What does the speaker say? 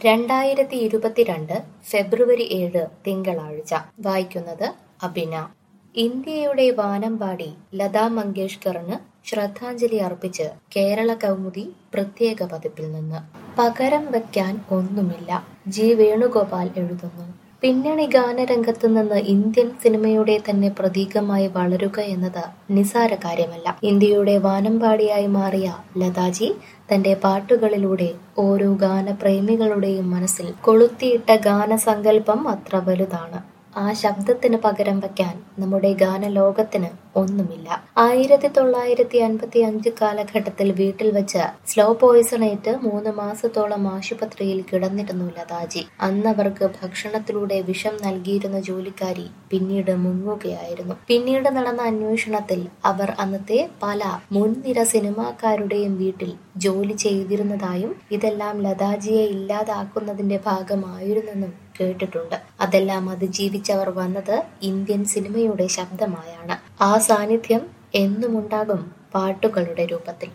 രണ്ടായിരത്തി ഇരുപത്തിരണ്ട് ഫെബ്രുവരി ഏഴ് തിങ്കളാഴ്ച വായിക്കുന്നത് അബിന ഇന്ത്യയുടെ വാനമ്പാടി ലതാ മങ്കേഷ്കറിന് ശ്രദ്ധാഞ്ജലി അർപ്പിച്ച് കേരള കൗമുദി പ്രത്യേക പതിപ്പിൽ നിന്ന് പകരം വയ്ക്കാൻ ഒന്നുമില്ല ജി വേണുഗോപാൽ എഴുതുന്നു പിന്നണി ഗാനരംഗത്തു നിന്ന് ഇന്ത്യൻ സിനിമയുടെ തന്നെ പ്രതീകമായി വളരുക എന്നത് നിസാര കാര്യമല്ല ഇന്ത്യയുടെ വാനമ്പാടിയായി മാറിയ ലതാജി തന്റെ പാട്ടുകളിലൂടെ ഓരോ ഗാനപ്രേമികളുടെയും മനസ്സിൽ കൊളുത്തിയിട്ട ഗാനസങ്കല്പം അത്ര വലുതാണ് ആ ശബ്ദത്തിന് പകരം വയ്ക്കാൻ നമ്മുടെ ഗാനലോകത്തിന് ഒന്നുമില്ല ആയിരത്തി തൊള്ളായിരത്തി അൻപത്തി അഞ്ച് കാലഘട്ടത്തിൽ വീട്ടിൽ വെച്ച് സ്ലോ പോയിസണേറ്റ് മൂന്ന് മാസത്തോളം ആശുപത്രിയിൽ കിടന്നിരുന്നു ലതാജി അന്ന് അവർക്ക് ഭക്ഷണത്തിലൂടെ വിഷം നൽകിയിരുന്ന ജോലിക്കാരി പിന്നീട് മുങ്ങുകയായിരുന്നു പിന്നീട് നടന്ന അന്വേഷണത്തിൽ അവർ അന്നത്തെ പല മുൻനിര സിനിമാക്കാരുടെയും വീട്ടിൽ ജോലി ചെയ്തിരുന്നതായും ഇതെല്ലാം ലതാജിയെ ഇല്ലാതാക്കുന്നതിന്റെ ഭാഗമായിരുന്നെന്നും കേട്ടിട്ടുണ്ട് അതെല്ലാം അതിജീവിച്ചവർ വന്നത് ഇന്ത്യൻ സിനിമയുടെ ശബ്ദമായാണ് ആ സാന്നിധ്യം എന്നുമുണ്ടാകും പാട്ടുകളുടെ രൂപത്തിൽ